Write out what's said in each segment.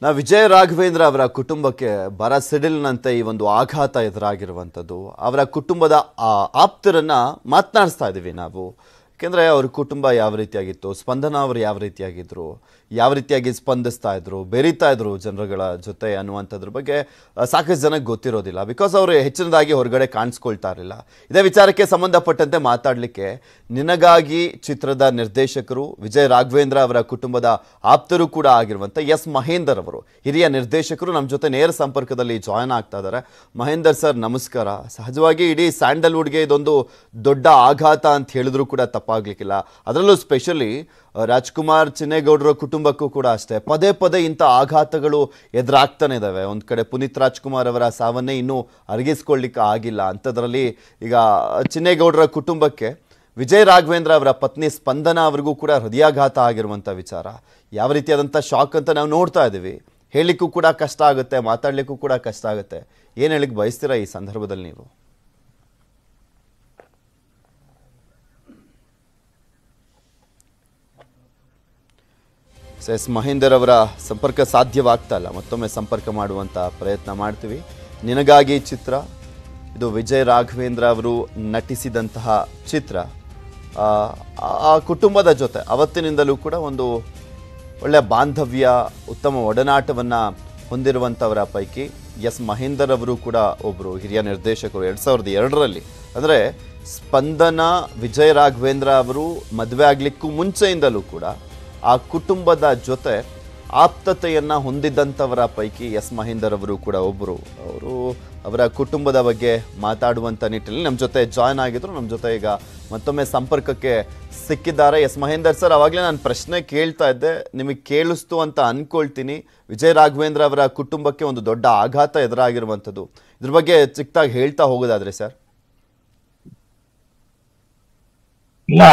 ನಾ ವಿಜಯ ರಾಘವೇಂದ್ರ ಅವರ ಕುಟುಂಬಕ್ಕೆ ಬರ ಸಿಡಿಲ್ನಂತೆ ಈ ಒಂದು ಆಘಾತ ಎದುರಾಗಿರುವಂಥದ್ದು ಅವರ ಕುಟುಂಬದ ಆ, ಆಪ್ತರನ್ನ ಮಾತನಾಡಿಸ್ತಾ ಇದ್ದೀವಿ ನಾವು ಯಾಕೆಂದರೆ ಅವ್ರ ಕುಟುಂಬ ಯಾವ ರೀತಿಯಾಗಿತ್ತು ಸ್ಪಂದನ ಅವರು ಯಾವ ರೀತಿಯಾಗಿದ್ದರು ಯಾವ ರೀತಿಯಾಗಿ ಸ್ಪಂದಿಸ್ತಾ ಇದ್ರು ಬೆರೀತಾ ಇದ್ರು ಜನರುಗಳ ಜೊತೆ ಅನ್ನುವಂಥದ್ರ ಬಗ್ಗೆ ಆ, ಸಾಕಷ್ಟು ಜನಕ್ಕೆ ಗೊತ್ತಿರೋದಿಲ್ಲ ಬಿಕಾಸ್ ಅವರು ಹೆಚ್ಚಿನದಾಗಿ ಹೊರಗಡೆ ಕಾಣಿಸ್ಕೊಳ್ತಾ ಇರಲಿಲ್ಲ ಇದೇ ವಿಚಾರಕ್ಕೆ ಸಂಬಂಧಪಟ್ಟಂತೆ ಮಾತಾಡಲಿಕ್ಕೆ ನಿನಗಾಗಿ ಚಿತ್ರದ ನಿರ್ದೇಶಕರು ವಿಜಯ್ ರಾಘವೇಂದ್ರ ಅವರ ಕುಟುಂಬದ ಆಪ್ತರು ಕೂಡ ಆಗಿರುವಂಥ ಎಸ್ ಮಹೇಂದರ್ ಅವರು ಹಿರಿಯ ನಿರ್ದೇಶಕರು ನಮ್ಮ ಜೊತೆ ನೇರ ಸಂಪರ್ಕದಲ್ಲಿ ಜಾಯ್ನ್ ಆಗ್ತಾ ಇದ್ದಾರೆ ಮಹೇಂದರ್ ಸರ್ ನಮಸ್ಕಾರ ಸಹಜವಾಗಿ ಇಡೀ ಸ್ಯಾಂಡಲ್ವುಡ್ಗೆ ಇದೊಂದು ದೊಡ್ಡ ಆಘಾತ ಅಂತ ಹೇಳಿದ್ರು ಕೂಡ ತಪ್ಪಾಗ್ಲಿಕ್ಕಿಲ್ಲ ಅದರಲ್ಲೂ ಸ್ಪೆಷಲಿ ರಾಜ್ಕುಮಾರ್ ಚಿನ್ನೇಗೌಡರ ಕುಟುಂಬಕ್ಕೂ ಕೂಡ ಅಷ್ಟೇ ಪದೇ ಪದೇ ಇಂಥ ಆಘಾತಗಳು ಎದುರಾಗ್ತಾನೆ ಇದ್ದಾವೆ ಒಂದು ಕಡೆ ಪುನೀತ್ ರಾಜ್ಕುಮಾರ್ ಅವರ ಸಾವನ್ನೇ ಇನ್ನೂ ಅರಗಿಸ್ಕೊಳ್ಳಿಕ್ಕೆ ಆಗಿಲ್ಲ ಅಂಥದ್ರಲ್ಲಿ ಈಗ ಚಿನ್ನೇಗೌಡರ ಕುಟುಂಬಕ್ಕೆ ವಿಜಯ್ ರಾಘವೇಂದ್ರ ಅವರ ಪತ್ನಿ ಸ್ಪಂದನ ಅವರಿಗೂ ಕೂಡ ಹೃದಯಾಘಾತ ಆಗಿರುವಂಥ ವಿಚಾರ ಯಾವ ರೀತಿಯಾದಂಥ ಶಾಕ್ ಅಂತ ನಾವು ನೋಡ್ತಾ ಇದ್ದೀವಿ ಹೇಳಲಿಕ್ಕೂ ಕೂಡ ಕಷ್ಟ ಆಗುತ್ತೆ ಮಾತಾಡಲಿಕ್ಕೂ ಕೂಡ ಕಷ್ಟ ಆಗುತ್ತೆ ಏನು ಹೇಳಿಕ್ ಬಯಸ್ತೀರಾ ಈ ಸಂದರ್ಭದಲ್ಲಿ ನೀವು ಎಸ್ ಮಹೇಂದರ್ ಅವರ ಸಂಪರ್ಕ ಸಾಧ್ಯವಾಗ್ತಾ ಇಲ್ಲ ಮತ್ತೊಮ್ಮೆ ಸಂಪರ್ಕ ಮಾಡುವಂಥ ಪ್ರಯತ್ನ ಮಾಡ್ತೀವಿ ನಿನಗಾಗಿ ಚಿತ್ರ ಇದು ವಿಜಯ್ ರಾಘವೇಂದ್ರ ಅವರು ನಟಿಸಿದಂತಹ ಚಿತ್ರ ಆ, ಆ ಕುಟುಂಬದ ಜೊತೆ ಅವತ್ತಿನಿಂದಲೂ ಕೂಡ ಒಂದು ಒಳ್ಳೆಯ ಬಾಂಧವ್ಯ ಉತ್ತಮ ಒಡನಾಟವನ್ನು ಹೊಂದಿರುವಂಥವರ ಪೈಕಿ ಎಸ್ ಮಹೇಂದರ್ ಅವರು ಕೂಡ ಒಬ್ಬರು ಹಿರಿಯ ನಿರ್ದೇಶಕರು ಎರಡು ಸಾವಿರದ ಎರಡರಲ್ಲಿ ಅಂದರೆ ಸ್ಪಂದನ ವಿಜಯ್ ರಾಘವೇಂದ್ರ ಅವರು ಮದುವೆ ಆಗಲಿಕ್ಕೂ ಮುಂಚೆಯಿಂದಲೂ ಕೂಡ ಆ ಕುಟುಂಬದ ಜೊತೆ ಆಪ್ತತೆಯನ್ನು ಹೊಂದಿದ್ದಂಥವರ ಪೈಕಿ ಎಸ್ ಮಹೇಂದರ್ ಅವರು ಕೂಡ ಒಬ್ಬರು ಅವರು ಅವರ ಕುಟುಂಬದ ಬಗ್ಗೆ ಮಾತಾಡುವಂಥ ನಿಟ್ಟಿನಲ್ಲಿ ನಮ್ಮ ಜೊತೆ ಜಾಯ್ನ್ ಆಗಿದ್ರು ನಮ್ಮ ಜೊತೆ ಈಗ ಮತ್ತೊಮ್ಮೆ ಸಂಪರ್ಕಕ್ಕೆ ಸಿಕ್ಕಿದ್ದಾರೆ ಎಸ್ ಮಹೇಂದರ್ ಸರ್ ಅವಾಗಲೇ ನಾನು ಪ್ರಶ್ನೆ ಕೇಳ್ತಾ ಇದ್ದೆ ನಿಮಗೆ ಕೇಳಿಸ್ತು ಅಂತ ಅನ್ಕೊಳ್ತೀನಿ ವಿಜಯ್ ರಾಘವೇಂದ್ರ ಅವರ ಕುಟುಂಬಕ್ಕೆ ಒಂದು ದೊಡ್ಡ ಆಘಾತ ಎದುರಾಗಿರುವಂಥದ್ದು ಇದ್ರ ಬಗ್ಗೆ ಚಿಕ್ಕದಾಗಿ ಹೇಳ್ತಾ ಹೋಗೋದಾದ್ರೆ ಸರ್ ಇಲ್ಲ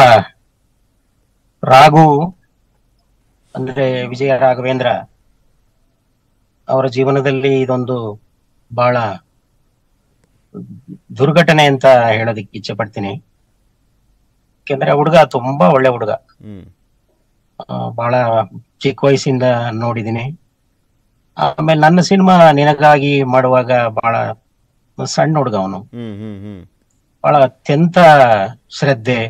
ರಾಘು ಅಂದ್ರೆ ವಿಜಯ ರಾಘವೇಂದ್ರ ಅವರ ಜೀವನದಲ್ಲಿ ಇದೊಂದು ಬಹಳ ದುರ್ಘಟನೆ ಅಂತ ಹೇಳೋದಕ್ಕೆ ಇಚ್ಛೆ ಪಡ್ತೀನಿ ಯಾಕೆಂದ್ರೆ ಆ ಹುಡುಗ ತುಂಬಾ ಒಳ್ಳೆ ಹುಡುಗ ಹ್ಮ್ ಆ, ಬಹಳ ಚಿಕ್ಕ ವಯಸ್ಸಿಂದ ನೋಡಿದೀನಿ ಆಮೇಲೆ ನನ್ನ ಸಿನಿಮಾ ನಿನಗಾಗಿ ಮಾಡುವಾಗ ಬಹಳ ಸಣ್ಣ ಹುಡುಗ ಅವನು ಹ್ಮ್ ಹ್ಮ್ ಹ್ಮ್ ಬಹಳ ಅತ್ಯಂತ ಶ್ರದ್ಧೆ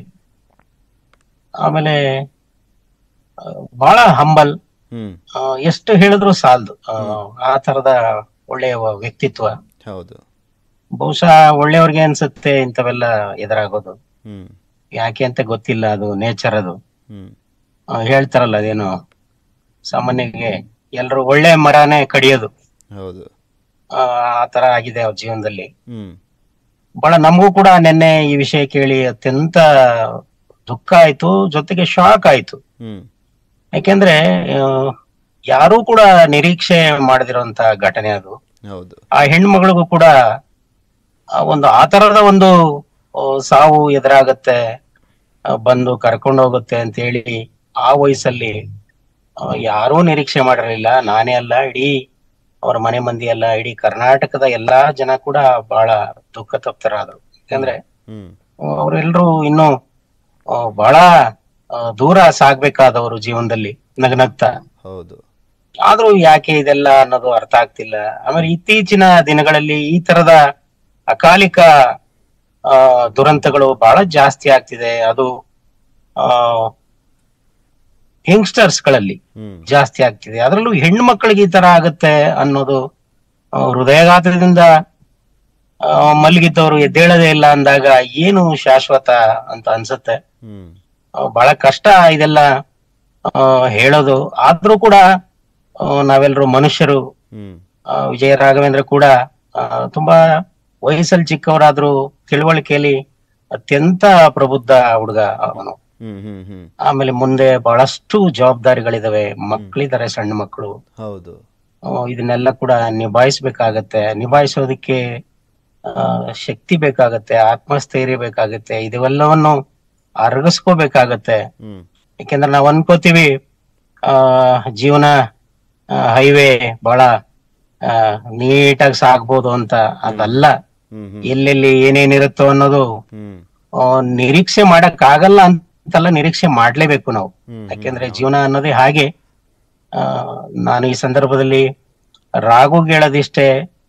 ಆಮೇಲೆ ಆ, ಬಹಳ ಹಂಬಲ್ ಹ್ಮ್ ಆ, ಎಷ್ಟು ಹೇಳಿದ್ರು ಸಾಲದು ಆ ತರದ ಒಳ್ಳೆಯ ವ್ಯಕ್ತಿತ್ವ ಹೌದು ಬಹುಶಃ ಒಳ್ಳೆಯವ್ರಿಗೆ ಅನ್ಸುತ್ತೆ ಇಂಥವೆಲ್ಲ ಎದುರಾಗೋದು ಹ್ಮ್ ಯಾಕೆ ಅಂತ ಗೊತ್ತಿಲ್ಲ ಅದು ನೇಚರ್ ಅದು ಹ್ಮ್ ಆ, ಹೇಳ್ತಾರಲ್ಲ ಅದೇನು ಸಾಮಾನ್ಯಗೆ ಎಲ್ರು ಒಳ್ಳೆ ಮರನೇ ಕಡಿಯೋದು ಹೌದು ಆ ಆ ತರ ಆಗಿದೆ ಅವ್ರ ಜೀವನದಲ್ಲಿ ಹ್ಮ್ ಬಹಳ ನಮಗೂ ಕೂಡ ನಿನ್ನೆ ಈ ವಿಷಯ ಕೇಳಿ ಅತ್ಯಂತ ದುಃಖ ಆಯ್ತು ಜೊತೆಗೆ ಶಾಕ್ ಆಯ್ತು ಹ್ಮ್ ಯಾಕೆಂದ್ರೆ ಆ, ಯಾರೂ ಕೂಡ ನಿರೀಕ್ಷೆ ಮಾಡದಿರುವಂತ ಘಟನೆ ಅದು ಹೌದು ಆ ಹೆಣ್ಮಗಳಿಗೂ ಕೂಡ ಆ ಒಂದು ಆ ತರದ ಒಂದು ಆ, ಸಾವು ಎದುರಾಗತ್ತೆ ಆ, ಬಂದು ಕರ್ಕೊಂಡು ಹೋಗುತ್ತೆ ಅಂತ ಹೇಳಿ ಆ ವಯಸ್ಸಲ್ಲಿ ಆ, ಯಾರೂ ನಿರೀಕ್ಷೆ ಮಾಡಿರಲಿಲ್ಲ ನಾನೇ ಅಲ್ಲ ಇಡೀ ಅವರ ಮನೆ ಮಂದಿ ಅಲ್ಲ ಇಡೀ ಕರ್ನಾಟಕದ ಎಲ್ಲಾ ಜನ ಕೂಡ ಬಹಳ ದುಃಖ ತಪ್ತರಾದ್ರು ಯಾಕಂದ್ರೆ ಹ್ಮ್ ಅವರೆಲ್ಲರೂ ಇನ್ನು ಆ, ಬಹಳ ಆ, ದೂರ ಸಾಗ್ಬೇಕಾದವರು ಜೀವನದಲ್ಲಿ ನಗನಗ್ತಾ ಹೌದು ಆದ್ರೂ ಯಾಕೆ ಇದೆಲ್ಲ ಅನ್ನೋದು ಅರ್ಥ ಆಗ್ತಿಲ್ಲ ಆಮೇಲೆ ಇತ್ತೀಚಿನ ದಿನಗಳಲ್ಲಿ ಈ ತರದ ಅಕಾಲಿಕ ಆ ದುರಂತಗಳು ಬಹಳ ಜಾಸ್ತಿ ಆಗ್ತಿದೆ ಅದು ಆ ಯಂಗ್ಸ್ಟರ್ಸ್ ಗಳಲ್ಲಿ ಹ್ಮ್ ಜಾಸ್ತಿ ಆಗ್ತಿದೆ ಅದರಲ್ಲೂ ಹೆಣ್ಣು ಮಕ್ಕಳಿಗೆ ಈ ತರ ಆಗುತ್ತೆ ಅನ್ನೋದು ಆ, ಹೃದಯಾಘಾತದಿಂದ ಆ, ಮಲಗಿದ್ದವರು ಎದ್ದೇಳದೇ ಇಲ್ಲ ಅಂದಾಗ ಏನು ಶಾಶ್ವತ ಅಂತ ಅನ್ಸುತ್ತೆ ಹ್ಮ್ ಆ, ಬಹಳ ಕಷ್ಟ ಇದೆಲ್ಲ ಆ, ಹೇಳೋದು ಆದ್ರೂ ಕೂಡ ಆ, ನಾವೆಲ್ಲರೂ ಮನುಷ್ಯರು ಹ್ಮ್ ಆ, ವಿಜಯ ರಾಘವೇಂದ್ರ ಕೂಡ ಆ, ತುಂಬಾ ವಯಸ್ಸಲ್ಲಿ ಚಿಕ್ಕವರಾದ್ರೂ ತಿಳುವಳಿಕೆಯಲ್ಲಿ ಅತ್ಯಂತ ಪ್ರಬುದ್ಧ ಹುಡುಗ ಅವನು ಹ್ಮ್ ಹ್ಮ್ ಹ್ಮ್ ಆಮೇಲೆ ಮುಂದೆ ಬಹಳಷ್ಟು ಜವಾಬ್ದಾರಿಗಳಿದಾವೆ ಮಕ್ಕಳಿದ್ದಾರೆ ಸಣ್ಣ ಮಕ್ಕಳು ಹೌದು ಆ, ಇದನ್ನೆಲ್ಲ ಕೂಡ ನಿಭಾಯಿಸ್ಬೇಕಾಗತ್ತೆ ನಿಭಾಯಿಸೋದಕ್ಕೆ ಆ, ಶಕ್ತಿ ಬೇಕಾಗತ್ತೆ ಆತ್ಮಸ್ಥೈರ್ಯ ಬೇಕಾಗತ್ತೆ ಇದೆಲ್ಲವನ್ನು ಅರಗಿಸ್ಕೋಬೇಕಾಗತ್ತೆ ಹ್ಮ್ ಯಾಕೆಂದ್ರೆ ನಾವ್ ಅನ್ಕೋತೀವಿ ಆ ಜೀವನ ಹೈವೇ ಬಹಳ ನೀಟಾಗಿ ಸಾಗ್ಬೋದು ಅಂತ ಅದಲ್ಲ ಹ್ಮ್ ಹ್ಮ್ ಎಲ್ಲೆಲ್ಲಿ ಏನೇನಿರುತ್ತೋ ಅನ್ನೋದು ಹ್ಮ್ ಆ, ನಿರೀಕ್ಷೆ ಮಾಡಕ್ ಆಗಲ್ಲ ಅಂತಲ್ಲ ನಿರೀಕ್ಷೆ ಮಾಡ್ಲೇಬೇಕು ನಾವು ಹ್ಮ್ ಯಾಕೆಂದ್ರೆ ಜೀವನ ಅನ್ನೋದೇ ಹಾಗೆ ಆ, ನಾನು ಈ ಸಂದರ್ಭದಲ್ಲಿ ರಾಘು ಹೇಳೋದಿಷ್ಟೇ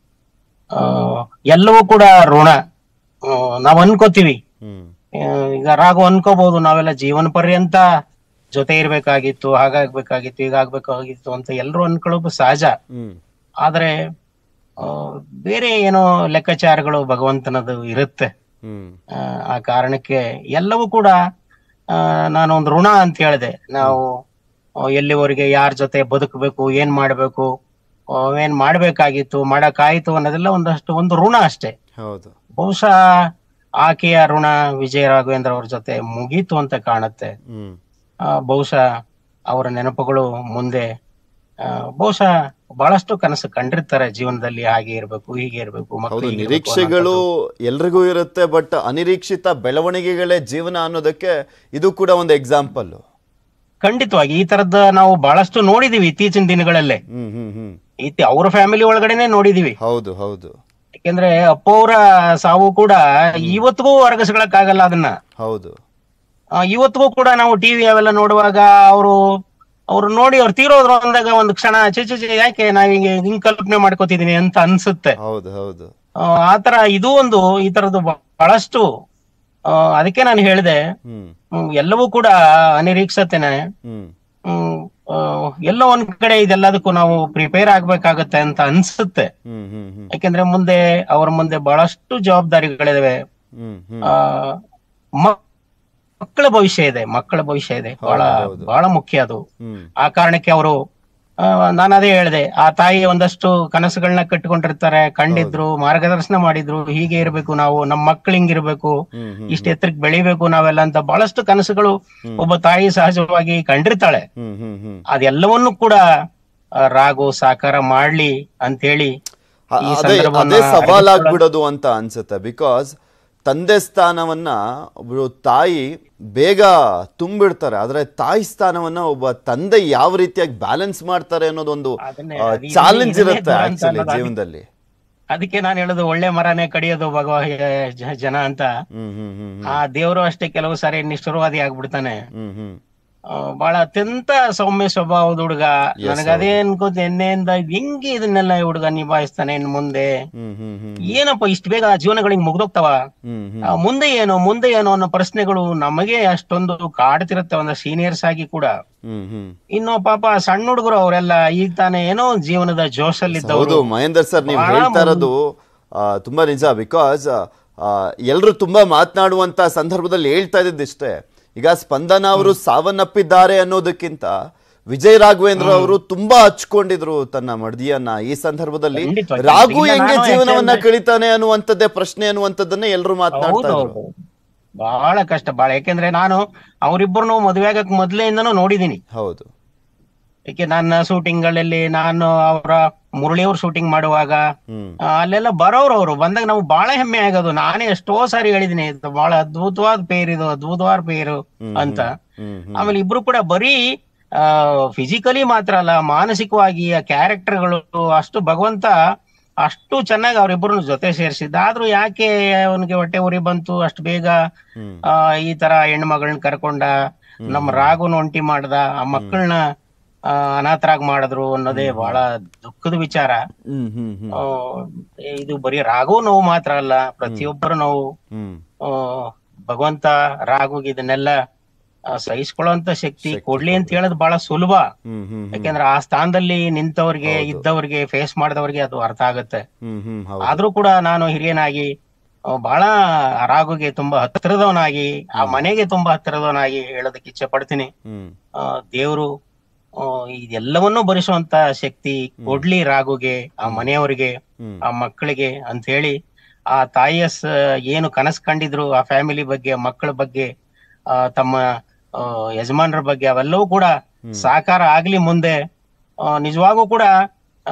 ಆ, ಎಲ್ಲವೂ ಕೂಡ ಋಣ ಆ, ನಾವ್ ಅನ್ಕೋತೀವಿ ಹ್ಮ್ ಆ, ಈಗ ರಾಘು ಅನ್ಕೋಬಹುದು ನಾವೆಲ್ಲ ಜೀವನ ಪರ್ಯಂತ ಜೊತೆ ಇರ್ಬೇಕಾಗಿತ್ತು ಹಾಗಾಗ್ಬೇಕಾಗಿತ್ತು ಹೀಗಾಗ್ಬೇಕಾಗಿತ್ತು ಅಂತ ಎಲ್ರು ಅನ್ಕೊಳ್ಳೋದು ಸಹಜ ಹ್ಮ್ ಆದ್ರೆ ಆ, ಬೇರೆ ಏನೋ ಲೆಕ್ಕಾಚಾರಗಳು ಭಗವಂತನದು ಇರುತ್ತೆ ಹ್ಮ್ ಆ, ಆ ಕಾರಣಕ್ಕೆ ಎಲ್ಲವೂ ಕೂಡ ಆ, ನಾನು ಒಂದು ಋಣ ಅಂತ ಹೇಳಿದೆ ನಾವು ಆ, ಎಲ್ಲಿವರೆಗೆ ಯಾರ ಜೊತೆ ಬದುಕಬೇಕು ಏನ್ ಮಾಡ್ಬೇಕು ಆ, ಏನ್ ಮಾಡ್ಬೇಕಾಗಿತ್ತು ಮಾಡಕ್ಕಾಯ್ತು ಅನ್ನೋದೆಲ್ಲ ಒಂದಷ್ಟು ಒಂದು ಋಣ ಅಷ್ಟೇ ಹೌದು ಬಹುಶಃ ಆಕೆಯ ಋಣ ವಿಜಯ ರಾಘವೇಂದ್ರ ಅವ್ರ ಜೊತೆ ಮುಗೀತು ಅಂತ ಕಾಣುತ್ತೆ ಹ್ಮ್ ಆ, ಬಹುಶಃ ಅವರ ನೆನಪುಗಳು ಮುಂದೆ ಆ, ಬಹುಶಃ ಬಹಳಷ್ಟು ಕನಸು ಕಂಡಿರ್ತಾರೆ ಜೀವನದಲ್ಲಿ ಹಾಗೆ ಇರ್ಬೇಕು ಹೀಗೆ ಇರ್ಬೇಕು ಹೌದು ಮಕ್ಕಳು ಹೀಗೆ ಇರ್ಬೇಕು ನಿರೀಕ್ಷೆಗಳು ಎಲ್ರಿಗೂ ಇರುತ್ತೆ ಬಟ್ ಅನಿರೀಕ್ಷಿತ ಬೆಳವಣಿಗೆಗಳೇ ಜೀವನ ಅನ್ನೋದಕ್ಕೆ ಇದು ಕೂಡ ಒಂದು ಎಕ್ಸಾಂಪಲ್ ಖಂಡಿತವಾಗಿ ಈ ತರದ ನಾವು ಬಹಳಷ್ಟು ನೋಡಿದೀವಿ ಇತ್ತೀಚಿನ ದಿನಗಳಲ್ಲೇ ಹ್ಮ್ ಹ್ಮ್ ಹ್ಮ್ ಇತ್ತಿ ಅವ್ರ ಫ್ಯಾಮಿಲಿ ಒಳಗಡೆನೆ ನೋಡಿದೀವಿ ಹೌದು ಹೌದು ಯಾಕೆಂದ್ರೆ ಅಪ್ಪ ಅವರ ಸಾವು ಕೂಡ ಇವತ್ತಿಗೂ ಹೊರಗಸಗಳಕ್ಕಾಗಲ್ಲ ಅದನ್ನ ಹೌದು ಆ, ಇವತ್ತಿಗೂ ಕೂಡ ನಾವು ಟಿವಿ ಅವೆಲ್ಲ ನೋಡುವಾಗ ಅವರು ಅವ್ರು ನೋಡಿ ಅವ್ರು ತೀರೋದ್ರು ಅಂದಾಗ ಒಂದು ಕ್ಷಣ ಚೆ ಚೆ ಚೆ, ಯಾಕೆ ನಾವ್ ಹಿಂಗೆ ಹಿಂಗ್ ಕಲ್ಪನೆ ಮಾಡ್ಕೋತಿದೀನಿ ಅಂತ ಅನ್ಸುತ್ತೆ ಹೌದು ಹೌದು ಆ, ಆತರ ಇದು ಒಂದು ಈ ತರದ್ದು ಬಹಳಷ್ಟು ಆ, ಅದಕ್ಕೆ ನಾನು ಹೇಳಿದೆ ಹ್ಮ್ ಹ್ಮ್, ಎಲ್ಲವೂ ಕೂಡ ಅನಿರೀಕ್ಷತೆನೆ ಹ್ಮ್ ಹ್ಮ್ ಆ, ಎಲ್ಲೋ ಒಂದ್ ಕಡೆ ಇದೆಲ್ಲದಕ್ಕೂ ನಾವು ಪ್ರಿಪೇರ್ ಆಗ್ಬೇಕಾಗತ್ತೆ ಅಂತ ಅನ್ಸುತ್ತೆ ಹ್ಮ್ ಹ್ಮ್ ಹ್ಮ್ ಯಾಕೆಂದ್ರೆ ಮುಂದೆ ಅವ್ರ ಮುಂದೆ ಬಹಳಷ್ಟು ಜವಾಬ್ದಾರಿಗಳಿದಾವೆ ಹ್ಮ್ ಹ್ಮ್ ಆ ಮ- ಮಕ್ಕಳ ಭವಿಷ್ಯ ಇದೆ ಮಕ್ಕಳ ಭವಿಷ್ಯ ಇದೆ ಬಹಳ ಹೌದು. ಬಹಳ ಮುಖ್ಯ ಅದು ಹ್ಮ್ ಆ ಕಾರಣಕ್ಕೆ ಅವರು ನಾನು ಅದೇ ಹೇಳಿದೆ ಆ ತಾಯಿ ಒಂದಷ್ಟು ಕನಸುಗಳನ್ನ ಕಟ್ಟಿಕೊಂಡಿರ್ತಾರೆ ಕಂಡಿದ್ರು ಮಾರ್ಗದರ್ಶನ ಮಾಡಿದ್ರು ಹೀಗೆ ಇರ್ಬೇಕು ನಾವು ನಮ್ಮ ಮಕ್ಳು ಹಿಂಗಿರ್ಬೇಕು ಹ್ಮ್ ಹ್ಮ್ ಇಷ್ಟ ಎತ್ತರಕ್ಕೆ ಬೆಳಿಬೇಕು ನಾವೆಲ್ಲ ಅಂತ ಬಹಳಷ್ಟು ಕನಸುಗಳು ಒಬ್ಬ ತಾಯಿ ಸಹಜವಾಗಿ ಕಂಡಿರ್ತಾಳೆ ಹ್ಮ್ ಹ್ಮ್ ಹ್ಮ್ ಅದೆಲ್ಲವನ್ನು ಕೂಡ ಆ, ರಾಘು ಸಾಕಾರ ಮಾಡ್ಲಿ ಅಂತ ಹೇಳಿ ಅ- ಈ ಅದೇ ಸಂದರ್ಭವನ್ನ ಅದೇ ಸವಾಲಾಗ್ಬಿಡೋದು ಅಂತ ಅನ್ಸುತ್ತೆ ಬಿಕಾಸ್ ತಂದೆ ಸ್ಥಾನವನ್ನ ಒಬ್ರು ತಾಯಿ ಬೇಗ ತುಂಬಿಡ್ತಾರೆ ಆದ್ರೆ ತಾಯಿ ಸ್ಥಾನವನ್ನ ಒಬ್ಬ ತಂದೆ ಯಾವ ರೀತಿಯಾಗಿ ಬ್ಯಾಲೆನ್ಸ್ ಮಾಡ್ತಾರೆ ಅನ್ನೋದೊಂದು ಅದನ್ನೇ ಅದು ಚಾಲೆಂಜ್ ಇದನ್ನೇ ಇರುತ್ತೆ ದುರಂತ ಆಕ್ಚುಲಿ ಅನ್ನೋದು ಅದಕ್ಕೆ- ಜೀವನದಲ್ಲಿ ಅದಕ್ಕೆ ನಾನು ಹೇಳೋದು ಒಳ್ಳೆ ಮರನೇ ಕಡಿಯೋದು ಭಗವ ಜ- ಜನ ಅಂತ ಹ್ಮ್ ಹ್ಮ್ ಹ್ಮ್ ಆ ದೇವರು ಅಷ್ಟೇ ಕೆಲವು ಸಾರಿ ನಿಷ್ಠುರವಾದಿ ಆಗ್ಬಿಡ್ತಾನೆ ಹ್ಮ್ ಹ್ಮ್ ಆ, ಬಹಳ ಅತ್ಯಂತ ಸೌಮ್ಯ ಸ್ವಭಾವದ ಹುಡುಗ ನನಗೆ ಅದೇ ಅನ್ಕೋತ ಎಣ್ಣೆಯಿಂದ ಹೆಂಗೆ ಇದನ್ನೆಲ್ಲ ಈ ಹುಡುಗ ನಿಭಾಯಿಸ್ತಾನೆ ಇನ್ ಮುಂದೆ ಹ್ಮ್ ಹ್ಮ್ ಹ್ಮ್ ಏನಪ್ಪ ಇಷ್ಟು ಬೇಗ ಜೀವನಗಳಿಗೆ ಮುಗ್ದೋಗ್ತಾವ ಹ್ಮ್ ಹ್ಮ್ ಆ, ಮುಂದೆ ಏನು ಮುಂದೆ ಏನು ಅನ್ನೋ ಪ್ರಶ್ನೆಗಳು ನಮಗೆ ಅಷ್ಟೊಂದು ಕಾಡ್ತಿರುತ್ತೆ ಒಂದು ಸೀನಿಯರ್ಸ್ ಆಗಿ ಕೂಡ ಹ್ಮ್ ಹ್ಮ್ ಇನ್ನು ಪಾಪ ಸಣ್ಣ ಹುಡುಗರು ಅವರೆಲ್ಲ ಈಗ ತಾನೇ ಏನೋ ಒಂದ್ ಜೀವನದ ಜೋಶಲ್ಲಿದ್ದವರು ಹೌದು ಮಹೇಂದರ್ ಸರ್ ನೀವು ಬಹಳ ಹೇಳ್ತಾ ಇರೋದು ಆ, ತುಂಬಾ ನಿಜ ಬಿಕಾಸ್ ಎಲ್ಲರೂ ತುಂಬಾ ಮಾತನಾಡುವಂತ ಸಂದರ್ಭದಲ್ಲಿ ಹೇಳ್ತಾ ಇದ್ದಿಷ್ಟೇ ಈಗ ಸ್ಪಂದನ ಅವರು ಸಾವನ್ನಪ್ಪಿದ್ದಾರೆ ಅನ್ನೋದಕ್ಕಿಂತ ವಿಜಯ್ ರಾಘವೇಂದ್ರ ಅವರು ತುಂಬಾ ಹಚ್ಕೊಂಡಿದ್ರು ತನ್ನ ಮಡದಿಯನ್ನ ಈ ಸಂದರ್ಭದಲ್ಲಿ ಖಂಡಿತವಾಗಿ. ರಾಘು ಇಲ್ಲ, ಹೆಂಗೆ ನಾನು ಜೀವನವನ್ನ ಯಾಕೆಂದ್ರೆ- ಕಳಿತಾನೆ ಅನ್ನುವಂಥದ್ದೇ ಪ್ರಶ್ನೆ ಅನ್ನುವಂಥದ್ದನ್ನ ಎಲ್ಲರೂ ಮಾತನಾಡ್ತಾ ಹೌದು ಇದ್ರು ಹೌದು ಬಹಳ ಕಷ್ಟ ಬಹಳ ಯಾಕೆಂದ್ರೆ ನಾನು ಅವರಿಬ್ಬರನ್ನು ಮದುವೆ ಆಗಕ್ ಮೊದ್ಲೆಯಿಂದನೂ ನೋಡಿದೀನಿ ಹೌದು ಯಾಕೆ ನನ್ನ ಶೂಟಿಂಗ್ ಗಳಲ್ಲಿ ನಾನು ಅವರ ಮುರಳಿಯವ್ರ ಶೂಟಿಂಗ್ ಮಾಡುವಾಗ ಹ್ಮ್ ಆ, ಅಲ್ಲೆಲ್ಲ ಬರೋರು ಅವರು ಬಂದಾಗ ನಾವು ಬಹಳ ಹೆಮ್ಮೆ ಆಗೋದು ನಾನೇ ಎಷ್ಟೋ ಸಾರಿ ಹೇಳಿದೀನಿ ಇದು ಬಹಳ ಅದ್ಭುತವಾದ ಪೇರ್ ಇದು ಅದ್ಭುತವಾದ ಪೇರು ಹ್ಮ್, ಅಂತ ಹ್ಮ್ ಹ್ಮ್ ಆಮೇಲೆ ಇಬ್ರು ಕೂಡ ಬರೀ ಆ ಫಿಸಿಕಲಿ ಮಾತ್ರ ಅಲ್ಲ ಮಾನಸಿಕವಾಗಿ ಆ ಕ್ಯಾರೆಕ್ಟರ್ಗಳು ಅಷ್ಟು ಭಗವಂತ ಅಷ್ಟು ಚೆನ್ನಾಗಿ ಅವರಿಬ್ಬರು ಜೊತೆ ಸೇರಿಸಿದ್ದ ಆದ್ರೂ ಯಾಕೆ ಅವನಿಗೆ ಹೊಟ್ಟೆ ಉರಿ ಬಂತು ಅಷ್ಟು ಬೇಗ ಹ್ಮ್ ಆ ಈ ತರ ಹೆಣ್ಮಗಳನ್ನ ಕರ್ಕೊಂಡ ನಮ್ಮ ರಾಗುನ ಒಂಟಿ ಮಾಡ್ದ ಆ ಮಕ್ಕಳನ್ನ ಅನಾಥರಾಗ್ ಮಾಡಿದ್ರು ಅನ್ನೋದೇ ಬಹಳ ದುಃಖದ ವಿಚಾರ ಹ್ಮ್ ಹ್ಮ್ ಹ್ಮ್ ಆ, ಇದು ಬರೀ ರಾಘು ನೋವು ಮಾತ್ರ ಅಲ್ಲ ಪ್ರತಿಯೊಬ್ಬರು ನೋವು ಹ್ಮ್ ಆ, ಭಗವಂತ ರಾಘುಗೆ ಇದನ್ನೆಲ್ಲ ಆ, ಸಹಿಸ್ಕೊಳ್ಳುವಂತ ಶಕ್ತಿ ಕೊಡ್ಲಿ ಅಂತ ಹೇಳೋದು ಬಹಳ ಸುಲಭ ಹ್ಮ್ ಹ್ಮ್ ಹ್ಮ್ ಯಾಕೆಂದ್ರೆ ಆ ಸ್ಥಾನದಲ್ಲಿ ನಿಂತವ್ರಿಗೆ ಇದ್ದವ್ರಿಗೆ ಫೇಸ್ ಮಾಡಿದವ್ರಿಗೆ ಅದು ಅರ್ಥ ಆಗುತ್ತೆ ಹ್ಮ್ ಹ್ಮ್ ಹೌದು ಆದ್ರೂ ಕೂಡ ನಾನು ಹಿರಿಯನಾಗಿ ಆ, ಬಹಳ ರಾಘುಗೆ ತುಂಬಾ ಹತ್ತಿರದವನಾಗಿ ಆ ಮನೆಗೆ ತುಂಬಾ ಹತ್ತಿರದವನಾಗಿ ಹೇಳೋದಕ್ಕೆ ಇಚ್ಛೆ ಪಡ್ತೀನಿ ಹ್ಮ್ ಆ, ದೇವ್ರು ಆ, ಇದೆಲ್ಲವನ್ನೂ ಭರಿಸುವಂತ ಶಕ್ತಿ ಕೊಡ್ಲಿ ರಾಘುಗೆ ಆ ಮನೆಯವರಿಗೆ ಹ್ಮ್ ಆ ಮಕ್ಕಳಿಗೆ ಅಂತ ಹೇಳಿ ಆ ತಾಯಿಯ ಸ ಏನು ಕನಸು ಕಂಡಿದ್ರು ಆ ಫ್ಯಾಮಿಲಿ ಬಗ್ಗೆ ಮಕ್ಕಳ ಬಗ್ಗೆ ಆ ತಮ್ಮ ಆ, ಯಜಮಾನರ ಬಗ್ಗೆ ಅವೆಲ್ಲವೂ ಕೂಡ ಸಾಕಾರ ಆಗ್ಲಿ ಮುಂದೆ ಆ, ನಿಜವಾಗೂ ಕೂಡ ಆ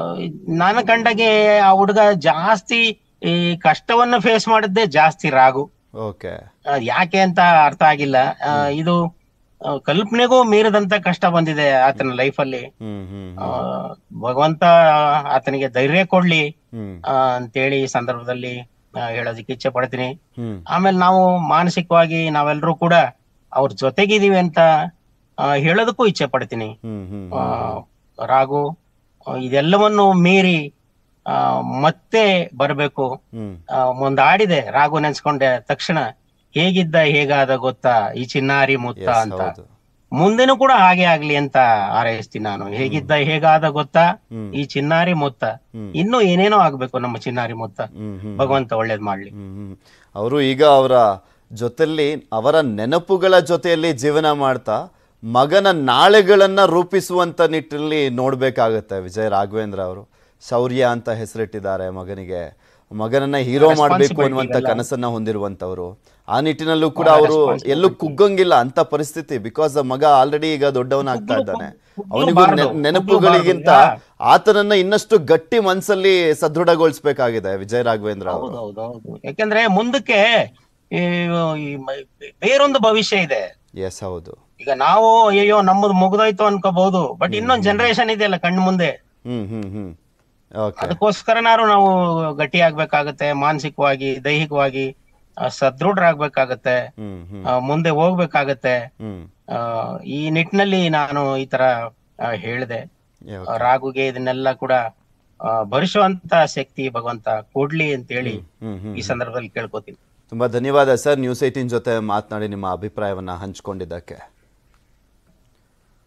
ನಾನು ಕಂಡಾಗೆ ಆ ಹುಡುಗ ಜಾಸ್ತಿ ಈ ಕಷ್ಟವನ್ನ ಫೇಸ್ ಮಾಡಿದ್ದೆ ಜಾಸ್ತಿ ರಾಗು ಓಕೆ ಆ, ಯಾಕೆ ಅಂತ ಅರ್ಥ ಆಗಿಲ್ಲ ಆ, ಇದು ಆ, ಕಲ್ಪನೆಗೂ ಮೀರಿದಂತ ಕಷ್ಟ ಬಂದಿದೆ ಆತನ ಲೈಫಲ್ಲಿ ಹ್ಮ್ ಹ್ಮ್ ಆ, ಭಗವಂತ ಆತನಿಗೆ ಧೈರ್ಯ ಕೊಡ್ಲಿ ಹ್ಮ್ ಆ, ಅಂತೇಳಿ ಈ ಸಂದರ್ಭದಲ್ಲಿ ಆ, ಹೇಳೋದಕ್ಕೆ ಇಚ್ಛೆ ಪಡ್ತೀನಿ ಹ್ಮ್ ಆಮೇಲೆ ನಾವು ಮಾನಸಿಕವಾಗಿ ನಾವೆಲ್ಲರೂ ಕೂಡ ಅವ್ರ ಜೊತೆಗಿದೀವಿ ಅಂತ ಆ, ಹೇಳೋದಕ್ಕೂ ಇಚ್ಛೆ ಪಡ್ತೀನಿ ಹ್ಮ್ ಹ್ಮ್ ಆ, ರಾಘು ಆ, ಇದೆಲ್ಲವನ್ನು ಮೀರಿ ಆ, ಮತ್ತೆ ಬರಬೇಕು ಹ್ಮ್ ಒಂದು ಆಡಿದೆ ರಾಘು ನೆನ್ಸ್ಕೊಂಡೆ ತಕ್ಷಣ ಹೇಗಿದ್ದ ಹೇಗಾದ ಗೊತ್ತಾ ಈ ಚಿನ್ನಾರಿ ಮುತ್ತ Yes, ಅಂತ ಹೌದು ಮುಂದೆನೂ ಕೂಡ ಹಾಗೆ ಆಗ್ಲಿ ಅಂತ ಹಾರೈಸ್ತೀನಿ ನಾನು ಹೇಗಿದ್ದ ಹೇಗಾದ ಗೊತ್ತಾ ಹ್ಮ್. ಈ ಚಿನ್ನಾರಿ ಮುತ್ತ ಹ್ಮ್. ಇನ್ನೂ ಏನೇನೋ ಆಗ್ಬೇಕು ನಮ್ಮ ಚಿನ್ನಾರಿ ಮುತ್ತ ಹ್ಮ್ ಹ್ಮ್ ಭಗವಂತ ಒಳ್ಳೇದ್ ಮಾಡ್ಲಿ ಹ್ಮ್ ಅವರು ಈಗ ಅವರ ಜೊತೆಯಲ್ಲಿ ಅವರ ನೆನಪುಗಳ ಜೊತೆಯಲ್ಲಿ ಜೀವನ ಮಾಡ್ತಾ ಮಗನ ನಾಳೆಗಳನ್ನ ರೂಪಿಸುವಂತ ನಿಟ್ಟಿನಲ್ಲಿ ನೋಡ್ಬೇಕಾಗತ್ತೆ ವಿಜಯ ರಾಘವೇಂದ್ರ ಅವರು ಶೌರ್ಯ ಅಂತ ಹೆಸರಿಟ್ಟಿದ್ದಾರೆ ಮಗನಿಗೆ ಮಗನನ್ನ ಹೀರೋ ಮಾಡಬೇಕು Responsibility ಅನ್ನುವಂತ ಇವೆಲ್ಲ. ಕನಸನ್ನ ಹೊಂದಿರುವಂತವ್ರು ಆ ನಿಟ್ಟಿನಲ್ಲೂ ಕೂಡ ಅವರು ಎಲ್ಲೂ ಕುಗ್ಗಂಗಿಲ್ಲ ಅಂತ ಪರಿಸ್ಥಿತಿ ಬಿಕಾಸ್ ಮಗ ಆಲ್ರೆಡಿ ಈಗ ದೊಡ್ಡವನಾಗ್ತಾ ಇದ್ದಾನೆ ಅವನಿಗೂ ಕುಗ್ಗಬಾರ್ದು, ನೆನಪುಗಳಿಗಿಂತ ಕುಗ್ಗಬಾರ್ದು. ಆತನನ್ನ ಇನ್ನಷ್ಟು ಗಟ್ಟಿ ಮನ್ಸಲ್ಲಿ ಸದೃಢಗೊಳಿಸ್ಬೇಕಾಗಿದೆ ವಿಜಯ ರಾಘವೇಂದ್ರ ಅವರು ಹೌದೌದು ಯಾಕೆಂದ್ರೆ ಮುಂದಕ್ಕೆ ಈ ಈ ಮ- ಬೇರೊಂದು ಭವಿಷ್ಯ ಇದೆ ಎಸ್ ಹೌದು ಈಗ ನಾವು ಅಯ್ಯೋ ನಮ್ಮದು ಮುಗ್ದೋಯ್ತು ಅನ್ಕೋಬಹುದು ಬಟ್ ಇನ್ನೊಂದ್ ಜನರೇಷನ್ ಇದೆಯಲ್ಲ ಕಣ್ಣು ಮುಂದೆ ಹ್ಮ್ ಹ್ಮ್ ಹ್ಮ್ ಓಕೆ ಅದಕ್ಕೋಸ್ಕರನಾರು ನಾವು ಗಟ್ಟಿ ಆಗ್ಬೇಕಾಗತ್ತೆ ಮಾನಸಿಕವಾಗಿ ದೈಹಿಕವಾಗಿ ಆ, ಸದೃಢರಾಗ್ಬೇಕಾಗತ್ತೆ ಹ್ಮ್ ಹ್ಮ್ ಆ, ಮುಂದೆ ಹೋಗ್ಬೇಕಾಗತ್ತೆ ಹ್ಮ್ ಆ, ಈ ನಿಟ್ಟಿನಲ್ಲಿ ನಾನು ಈ ತರ ಹೇಳಿದೆ Yeah, ರಾಗುಗೆ ಇದನ್ನೆಲ್ಲ ಕೂಡ ಆ, ಭರಿಸುವಂತ ಶಕ್ತಿ ಭಗವಂತ ಕೊಡ್ಲಿ ಅಂತ ಹೇಳಿ ಹ್ಮ್ ಹ್ಮ್ ಈ ಸಂದರ್ಭದಲ್ಲಿ ಕೇಳ್ಕೊತೀನಿ ತುಂಬಾ ಧನ್ಯವಾದ ಸರ್ ನ್ಯೂಸ್ ಏಟೀನ್ ಜೊತೆ ಮಾತನಾಡಿ ನಿಮ್ಮ ಅಭಿಪ್ರಾಯವನ್ನ ಹಂಚಿಕೊಂಡಿದ್ದಕ್ಕೆ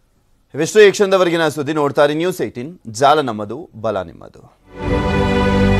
ಇವಿಷ್ಟು ಈ ಕ್ಷಣದವರೆಗಿನ ಸುದ್ದಿ ನೋಡ್ತಾರೆ ನ್ಯೂಸ್ ಏಟೀನ್ ಜಾಲ ನಮ್ಮದು ಬಲ ನಿಮ್ಮದು